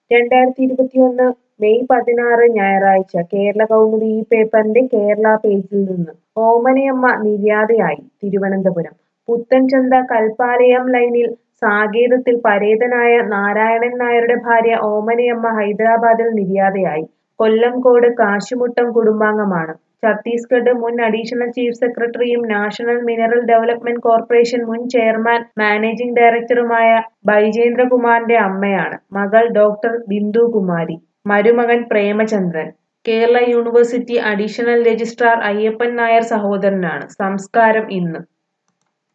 രണ്ടായിരത്തി ഇരുപത്തിയൊന്ന് മെയ് പതിനാറ് ഞായറാഴ്ച കേരള കൗമുദി ഈ പേപ്പറിന്റെ കേരള പേജിൽ നിന്ന് ഓമനയമ്മ നിര്യാതയായി തിരുവനന്തപുരം പുത്തൻചന്ത കൽപ്പാലയം ലൈനിൽ സാകേതത്തിൽ പരേതനായ നാരായണൻ നായരുടെ ഭാര്യ ഓമനയമ്മ ഹൈദരാബാദിൽ നിര്യാതയായി കൊല്ലംകോട് കാശിമുട്ടം കുടുംബാംഗമാണ് ഛത്തീസ്ഗഡ് മുൻ അഡീഷണൽ ചീഫ് സെക്രട്ടറിയും നാഷണൽ മിനറൽ ഡെവലപ്മെന്റ് കോർപ്പറേഷൻ മുൻ ചെയർമാൻ മാനേജിംഗ് ഡയറക്ടറുമായ ബൈജേന്ദ്രകുമാറിന്റെ അമ്മയാണ് മകൾ ഡോക്ടർ ബിന്ദു കുമാരി മരുമകൻ Premachandran Kerala university additional registrar Ayyappan Nair സഹോദരനാണ് സംസ്കാരം ഇന്ന്